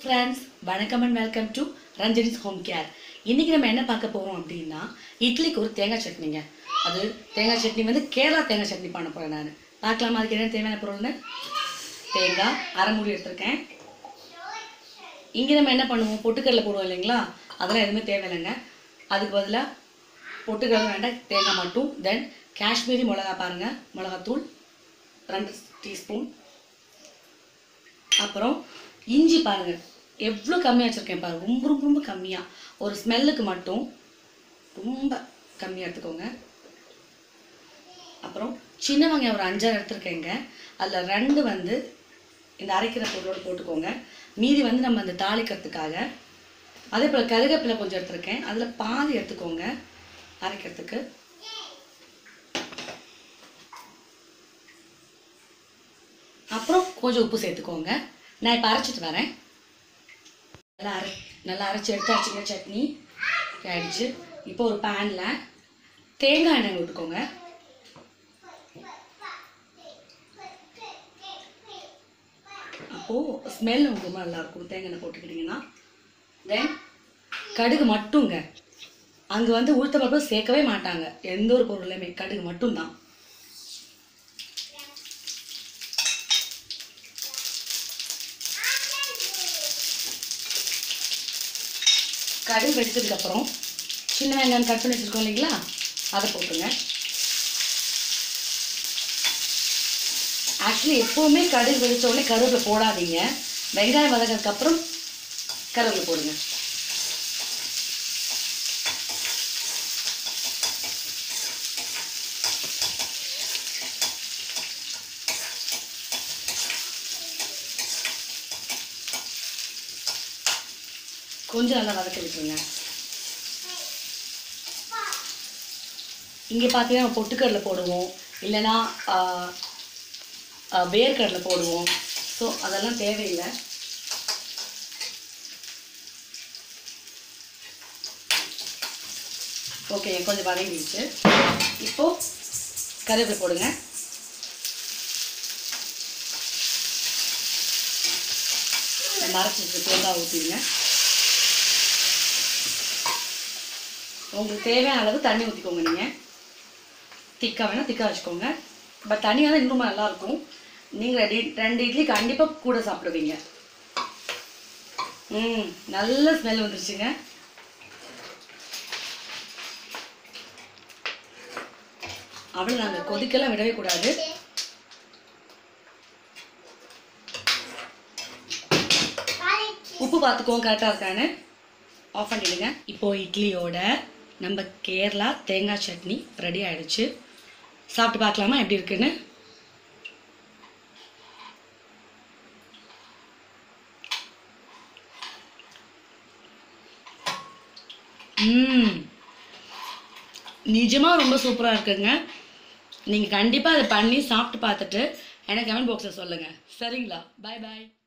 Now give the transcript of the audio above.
friends வணக்கம் and welcome to Ranjani's home care இன்றைக்கி நம்ம என்ன பார்க்க போகிறோம் அப்படின்னா இட்லிக்கு ஒரு தேங்காய் சட்னிங்க அது தேங்காய் சட்னி வந்து கேரளா தேங்காய் சட்னி பண்ண போகிறேன் நான் பார்க்கலாமா அதுக்கு என்ன தேவையான பொருள்னு தேங்காய் அரை மூடி எடுத்திருக்கேன் இங்கே நம்ம என்ன பண்ணுவோம் பொட்டுக்கடலை போடுவோம் இல்லைங்களா அதெல்லாம் எதுவுமே தேவையில்லைங்க அதுக்கு பதிலாக பொட்டுக்கடலை வேண்டாம் தேங்காய் மட்டும் தென் காஷ்மீரி மிளகா பாருங்கள் மிளகாத்தூள் ரெண்டு டீஸ்பூன் அப்புறம் இஞ்சி பாருங்க எவ்வளோ கம்மியாக வச்சுருக்கேன் பாருங்க ரொம்ப ரொம்ப ரொம்ப கம்மியாக ஒரு ஸ்மெல்லுக்கு மட்டும் ரொம்ப கம்மியாக எடுத்துக்கோங்க அப்புறம் சின்ன வெங்காயம் ஒரு அஞ்சாறு எடுத்துருக்கேங்க அதில் ரெண்டு வந்து இந்த அரைக்கிற பொருளோடு போட்டுக்கோங்க மீதி வந்து நம்ம அந்த தாளிக்கிறதுக்காக அதே போல் கருவேப்பிலை கொஞ்சம் எடுத்திருக்கேன் அதில் பாதி எடுத்துக்கோங்க அரைக்கிறதுக்கு அப்புறம் கொஞ்சம் உப்பு சேர்த்துக்கோங்க நான் இப்போ அரைச்சிட்டு வரேன் நல்லா அரை நல்லா அரைச்சி எடுத்தாச்சுங்க சட்னி ஆயிடுச்சு இப்போ ஒரு பேனில் தேங்காய் எண்ணெய் விட்டுக்கோங்க அப்போது ஸ்மெல் உங்களுக்கு ரொம்ப நல்லாயிருக்கும் தேங்காய் எண்ணெய் போட்டுக்கிட்டிங்கன்னா தென் கடுகு மட்டுங்க அங்கே வந்து உளுத்த பருப்பு சேர்க்கவே மாட்டாங்க எந்த ஒரு பொருளையுமே கடுகு மட்டும்தான் கடுகு வெடிச்சதுக்கப்புறம் சின்ன வெங்காயம் கட் பண்ணி வச்சுருக்கோம் இல்லைங்களா அதை போட்டுருங்க ஆக்சுவலி எப்போவுமே கடுகு வெடிச்ச உடனே கருவேப்பிலை போடாதீங்க வெங்காயம் வதக்கிறதுக்கப்புறம் கருவேப்பிலை போடுங்க கொஞ்சம் நல்லா வதக்க விட்டுருங்க இங்கே பார்த்தீங்கன்னா பொட்டுக்கடலை போடுவோம் இல்லைன்னா ஆஹ், ஆஹ், வேர்க்கடலை போடுவோம் ஸோ அதெல்லாம் தேவையில்லை ஓகே கொஞ்சம் வதங்கிடுச்சு இப்போ கருவேப்பிலை போடுங்க மறைச்சிட்டு தேங்காய் ஊற்றிடுங்க உங்களுக்கு தேவையான அளவு தண்ணி ஊற்றிக்கோங்க நீங்கள் திக்காக வேணால் திக்காக வச்சுக்கோங்க பட் தண்ணியாக தான் இன்னும் நல்லாயிருக்கும் நீங்கள் ரெடி ரெண்டு இட்லி கண்டிப்பாக கூட சாப்பிடுவீங்க ம் நல்ல ஸ்மெல் வந்துருச்சுங்க அவ்வளோ நாங்கள் கொதிக்கெல்லாம் விடவே கூடாது உப்பு பார்த்துக்கோங்க கரெக்டாக இருக்கான்னு ஆஃப் பண்ணிடுங்க இப்போ இட்லியோட நம்ம கேரளா தேங்காய் சட்னி ரெடி ஆயிடுச்சு சாப்பிட்டு பார்க்கலாமா எப்படி இருக்குன்னு ம் நிஜமாக ரொம்ப சூப்பராக இருக்குங்க நீங்கள் கண்டிப்பாக அதை பண்ணி சாப்பிட்டு பார்த்துட்டு எனக்கு கமெண்ட் பாக்ஸில் சொல்லுங்கள் சரிங்களா பாய் பாய்